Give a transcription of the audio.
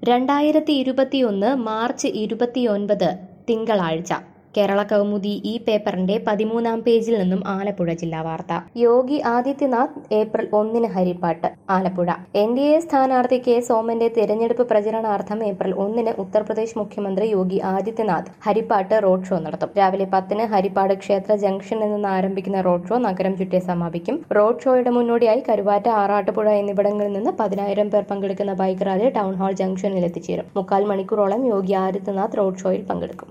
രണ്ടായിരത്തി ഇരുപത്തിയൊന്ന് മാർച്ച് ഇരുപത്തിയൊൻപത് തിങ്കളാഴ്ച കേരള കൗമുദി ഈ പേപ്പറിന്റെ പതിമൂന്നാം പേജിൽ നിന്നും ആലപ്പുഴ ജില്ലാ വാർത്ത യോഗി ആദിത്യനാഥ് ഏപ്രിൽ ഒന്നിന് ഹരിപ്പാട്ട് ആലപ്പുഴ എൻ ഡി എ സ്ഥാനാർത്ഥി കെ സോമന്റെ തിരഞ്ഞെടുപ്പ് പ്രചരണാർത്ഥം ഏപ്രിൽ ഒന്നിന് ഉത്തർപ്രദേശ് മുഖ്യമന്ത്രി യോഗി ആദിത്യനാഥ് ഹരിപ്പാട്ട് റോഡ് ഷോ നടത്തും രാവിലെ പത്തിന് ഹരിപ്പാട് ക്ഷേത്ര ജംഗ്ഷനിൽ നിന്ന് ആരംഭിക്കുന്ന റോഡ് ഷോ നഗരം ചുറ്റി സമാപിക്കും റോഡ് ഷോയുടെ മുന്നോടിയായി കരുവാറ്റ ആറാട്ടുപുഴ എന്നിവിടങ്ങളിൽ നിന്ന് പതിനായിരം പേർ പങ്കെടുക്കുന്ന ബൈക്ക് റാലി ടൗൺ ഹാൾ ജംഗ്ഷനിൽ എത്തിച്ചേരും മുക്കാൽ മണിക്കൂറോളം യോഗി ആദിത്യനാഥ് റോഡ് ഷോയിൽ പങ്കെടുക്കും